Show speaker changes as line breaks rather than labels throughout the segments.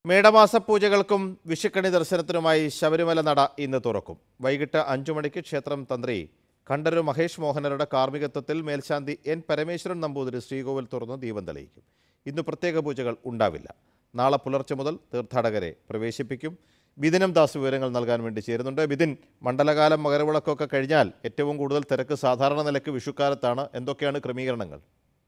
മേടമാസ പൂജകൾക്കും വിഷുക്കണി ദർശനത്തിനുമായി ശബരിമല നട ഇന്ന് തുറക്കും വൈകിട്ട് അഞ്ചു മണിക്ക് ക്ഷേത്രം തന്ത്രി കണ്ഠരര് മഹേഷ് മോഹനരുടെ കാർമ്മികത്വത്തിൽ മേൽശാന്തി എൻ പരമേശ്വരൻ നമ്പൂതിരി ശ്രീകോവിൽ തുറന്ന് ദീപം തെളിയിക്കും ഇന്ന് പ്രത്യേക പൂജകൾ ഉണ്ടാവില്ല നാളെ പുലർച്ചെ മുതൽ തീർത്ഥാടകരെ പ്രവേശിപ്പിക്കും ബിദിനം ദാസ് വിവരങ്ങൾ നൽകാൻ വേണ്ടി ചേരുന്നുണ്ട് ബിദിൻ മണ്ഡലകാലം മകരവിളക്കൊക്കെ കഴിഞ്ഞാൽ ഏറ്റവും കൂടുതൽ തിരക്ക് സാധാരണ നിലയ്ക്ക് വിഷുക്കാലത്താണ് എന്തൊക്കെയാണ് ക്രമീകരണങ്ങൾ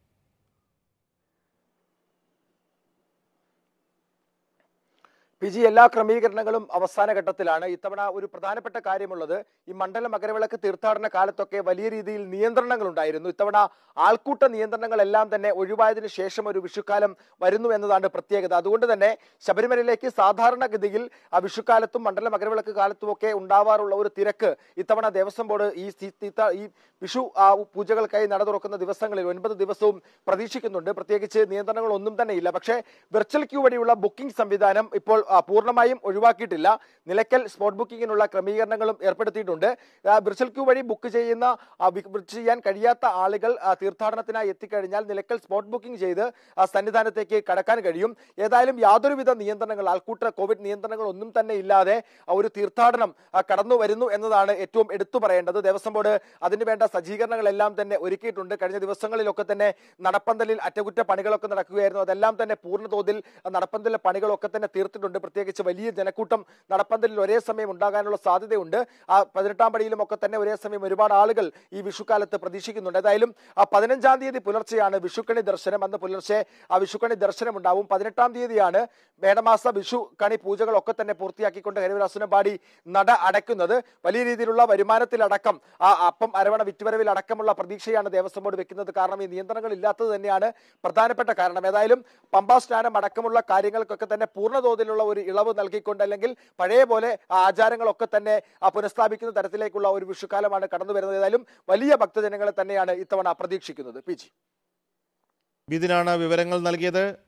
പി ജി എല്ലാ ക്രമീകരണങ്ങളും അവസാന ഘട്ടത്തിലാണ് ഇത്തവണ ഒരു പ്രധാനപ്പെട്ട കാര്യമുള്ളത് ഈ മണ്ഡല മകരവിളക്ക് തീർത്ഥാടന കാലത്തൊക്കെ വലിയ രീതിയിൽ നിയന്ത്രണങ്ങൾ ഉണ്ടായിരുന്നു ഇത്തവണ ആൾക്കൂട്ട നിയന്ത്രണങ്ങളെല്ലാം തന്നെ ഒഴിവായതിനു ശേഷം ഒരു വിഷുക്കാലം വരുന്നു എന്നതാണ് പ്രത്യേകത അതുകൊണ്ട് തന്നെ ശബരിമലയിലേക്ക് സാധാരണഗതിയിൽ ആ വിഷുക്കാലത്തും മണ്ഡല മകരവിളക്ക് കാലത്തും ഒക്കെ ഉണ്ടാവാറുള്ള ഒരു തിരക്ക് ഇത്തവണ ദേവസ്വം ബോർഡ് ഈ സി- തീത്ത- ഈ വിഷു ആ പൂജകൾക്കായി നട തുറക്കുന്ന ദിവസങ്ങളിൽ ഒൻപത് ദിവസവും പ്രതീക്ഷിക്കുന്നുണ്ട് പ്രത്യേകിച്ച് നിയന്ത്രണങ്ങൾ ഒന്നും തന്നെ ഇല്ല പക്ഷേ വെർച്വൽ ക്യൂ വഴിയുള്ള ബുക്കിംഗ് സംവിധാനം ഇപ്പോൾ ആ, പൂർണ്ണമായും ഒഴിവാക്കിയിട്ടില്ല നിലയ്ക്കൽ സ്പോട്ട് ബുക്കിങ്ങിനുള്ള ക്രമീകരണങ്ങളും ഏർപ്പെടുത്തിയിട്ടുണ്ട് ആ, വെർച്വൽ ക്യൂ വഴി ബുക്ക് ചെയ്യുന്ന ആ, ബി- ബുക്ക് ചെയ്യാൻ കഴിയാത്ത ആളുകൾ ആ, തീർത്ഥാടനത്തിനായി എത്തിക്കഴിഞ്ഞാൽ നിലയ്ക്കൽ സ്പോട്ട് ബുക്കിംഗ് ചെയ്ത് ആ സന്നിധാനത്തേക്ക് കടക്കാൻ കഴിയും ഏതായാലും യാതൊരുവിധ നിയന്ത്രണങ്ങൾ ആൾക്കൂട്ട കോവിഡ് നിയന്ത്രണങ്ങൾ ഒന്നും തന്നെ ഇല്ലാതെ ആ, ഒരു തീർത്ഥാടനം ആ, കടന്നു വരുന്നു എന്നതാണ് ഏറ്റവും എടുത്തു പറയേണ്ടത് ദേവസ്വം ബോർഡ് അതിനുവേണ്ട സജ്ജീകരണങ്ങളെല്ലാം തന്നെ ഒരുക്കിയിട്ടുണ്ട് കഴിഞ്ഞ ദിവസങ്ങളിലൊക്കെ തന്നെ നടപ്പന്തലിൽ അറ്റകുറ്റ പണികളൊക്കെ നടക്കുകയായിരുന്നു അതെല്ലാം തന്നെ പൂർണ്ണതോതിൽ ആ, നടപ്പന്തലിലെ പണികളൊക്കെ തന്നെ തീർത്തിട്ടുണ്ട് പ്രത്യേകിച്ച് വലിയ ജനക്കൂട്ടം നടപ്പന്തലിൽ ഒരേ സമയം ഉണ്ടാകാനുള്ള സാധ്യതയുണ്ട് ആ പതിനെട്ടാം പടിയിലും ഒക്കെ തന്നെ ഒരേ സമയം ഒരുപാട് ആളുകൾ ഈ വിഷുക്കാലത്ത് പ്രതീക്ഷിക്കുന്നുണ്ട് ഏതായാലും ആ പതിനഞ്ചാം തീയതി പുലർച്ചെയാണ് വിഷുക്കണി ദർശനം അന്ന് പുലർച്ചെ ആ വിഷുക്കണി ദർശനം ഉണ്ടാവും പതിനെട്ടാം തീയതിയാണ് മേടമാസ വിഷു കണി പൂജകളൊക്കെ തന്നെ പൂർത്തിയാക്കിക്കൊണ്ട് ഹരിവരാസുനമ്പാടി നട അടയ്ക്കുന്നത് വലിയ രീതിയിലുള്ള വരുമാനത്തിലടക്കം ആ അപ്പം അരവണ വിറ്റുവരവിൽ അടക്കമുള്ള പ്രതീക്ഷയാണ് ദേവസ്വം ബോർഡ് വെക്കുന്നത് കാരണം ഈ നിയന്ത്രണങ്ങൾ ഇല്ലാത്തത് തന്നെയാണ് പ്രധാനപ്പെട്ട കാരണം ഏതായാലും പമ്പാ സ്നാനം അടക്കമുള്ള കാര്യങ്ങൾക്കൊക്കെ തന്നെ പൂർണ്ണതോതിലുള്ള ഒരു ഇളവ് നൽകിക്കൊണ്ട് അല്ലെങ്കിൽ പഴയ പോലെ ആ ആചാരങ്ങളൊക്കെ തന്നെ ആ പുനഃസ്ഥാപിക്കുന്ന തരത്തിലേക്കുള്ള ഒരു വിഷുക്കാലമാണ് കടന്നു വരുന്നത് ഏതായാലും വലിയ ഭക്തജനങ്ങളെ തന്നെയാണ് ഇത്തവണ പ്രതീക്ഷിക്കുന്നത് പി ജി
ബിദിനാണ് വിവരങ്ങൾ നൽകിയത്